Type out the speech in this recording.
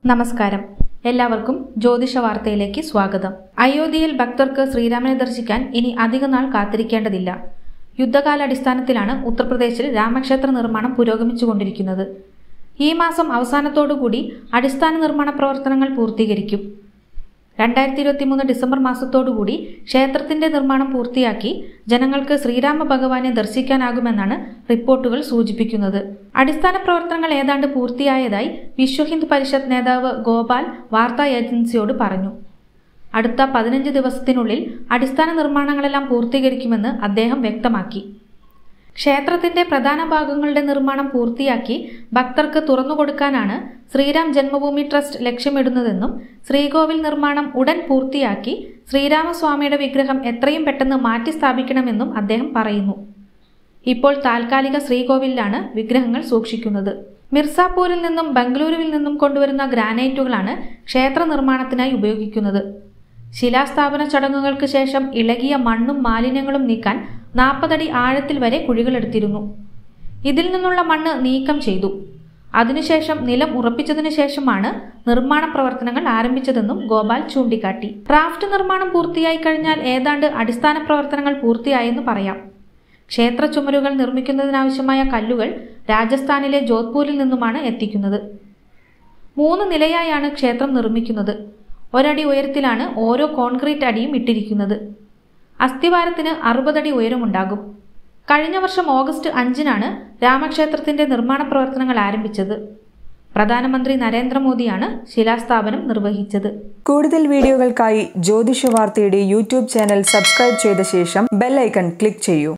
നമസ്കാരം എല്ലാവർക്കും ജ്യോതിഷ വാർത്തയിലേക്ക് സ്വാഗതം അയോധ്യയിൽ ഭക്തർക്ക് ശ്രീരാമനെ ദർശിക്കാൻ ഇനി അധികനാൾ കാത്തിരിക്കേണ്ടതില്ല യുദ്ധകാലാടിസ്ഥാനത്തിലാണ് ഉത്തർപ്രദേശിൽ രാമക്ഷേത്ര നിർമ്മാണം പുരോഗമിച്ചുകൊണ്ടിരിക്കുന്നത് ഈ മാസം അവസാനത്തോടുകൂടി അടിസ്ഥാന നിർമ്മാണ പ്രവർത്തനങ്ങൾ പൂർത്തീകരിക്കും രണ്ടായിരത്തി ഇരുപത്തിമൂന്ന് ഡിസംബർ മാസത്തോടുകൂടി ക്ഷേത്രത്തിന്റെ നിർമ്മാണം പൂർത്തിയാക്കി ജനങ്ങൾക്ക് ശ്രീരാമ ഭഗവാനെ ദർശിക്കാനാകുമെന്നാണ് റിപ്പോർട്ടുകൾ സൂചിപ്പിക്കുന്നത് അടിസ്ഥാന പ്രവർത്തനങ്ങൾ ഏതാണ്ട് പൂർത്തിയായതായി വിശ്വ ഹിന്ദു പരിഷത്ത് നേതാവ് ഗോപാൽ വാർത്താ ഏജൻസിയോട് പറഞ്ഞു അടുത്ത പതിനഞ്ച് ദിവസത്തിനുള്ളിൽ അടിസ്ഥാന നിർമ്മാണങ്ങളെല്ലാം പൂർത്തീകരിക്കുമെന്ന് അദ്ദേഹം വ്യക്തമാക്കി ക്ഷേത്രത്തിന്റെ പ്രധാന ഭാഗങ്ങളുടെ നിർമ്മാണം പൂർത്തിയാക്കി ഭക്തർക്ക് തുറന്നുകൊടുക്കാനാണ് ശ്രീരാം ജന്മഭൂമി ട്രസ്റ്റ് ലക്ഷ്യമിടുന്നതെന്നും ശ്രീകോവിൽ നിർമ്മാണം ഉടൻ പൂർത്തിയാക്കി ശ്രീരാമസ്വാമിയുടെ വിഗ്രഹം എത്രയും പെട്ടെന്ന് മാറ്റി സ്ഥാപിക്കണമെന്നും അദ്ദേഹം പറയുന്നു ഇപ്പോൾ താൽക്കാലിക ശ്രീകോവിലാണ് വിഗ്രഹങ്ങൾ സൂക്ഷിക്കുന്നത് മിർസാപൂരിൽ നിന്നും ബംഗളൂരുവിൽ നിന്നും കൊണ്ടുവരുന്ന ഗ്രാനൈറ്റുകളാണ് ക്ഷേത്ര നിർമ്മാണത്തിനായി ഉപയോഗിക്കുന്നത് ശിലാസ്ഥാപന ചടങ്ങുകൾക്ക് ശേഷം ഇളകിയ മണ്ണും മാലിന്യങ്ങളും നീക്കാൻ നാൽപ്പതടി ആഴത്തിൽ വരെ കുഴികളെടുത്തിരുന്നു ഇതിൽ നിന്നുള്ള മണ്ണ് നീക്കം ചെയ്തു അതിനുശേഷം നിലം ഉറപ്പിച്ചതിനു ശേഷമാണ് നിർമ്മാണ പ്രവർത്തനങ്ങൾ ആരംഭിച്ചതെന്നും ഗോപാൽ ചൂണ്ടിക്കാട്ടി റാഫ്റ്റ് നിർമ്മാണം പൂർത്തിയായി കഴിഞ്ഞാൽ ഏതാണ്ട് അടിസ്ഥാന പ്രവർത്തനങ്ങൾ പൂർത്തിയായെന്ന് പറയാം ക്ഷേത്ര ചുമരുകൾ നിർമ്മിക്കുന്നതിനാവശ്യമായ കല്ലുകൾ രാജസ്ഥാനിലെ ജോധ്പൂരിൽ നിന്നുമാണ് എത്തിക്കുന്നത് മൂന്ന് നിലയായാണ് ക്ഷേത്രം നിർമ്മിക്കുന്നത് ഒരടി ഉയരത്തിലാണ് ഓരോ കോൺക്രീറ്റ് അടിയും ഇട്ടിരിക്കുന്നത് അസ്ഥിവാരത്തിന് അറുപതടി ഉയരമുണ്ടാകും കഴിഞ്ഞ വർഷം ഓഗസ്റ്റ് അഞ്ചിനാണ് രാമക്ഷേത്രത്തിന്റെ നിർമ്മാണ പ്രവർത്തനങ്ങൾ ആരംഭിച്ചത് പ്രധാനമന്ത്രി നരേന്ദ്രമോദിയാണ് ശിലാസ്ഥാപനം നിർവഹിച്ചത് കൂടുതൽ വീഡിയോകൾക്കായി ജ്യോതിഷ വാർത്തയുടെ യൂട്യൂബ് ചാനൽ സബ്സ്ക്രൈബ് ചെയ്ത ശേഷം ബെൽ ഐക്കൺ ക്ലിക്ക് ചെയ്യൂ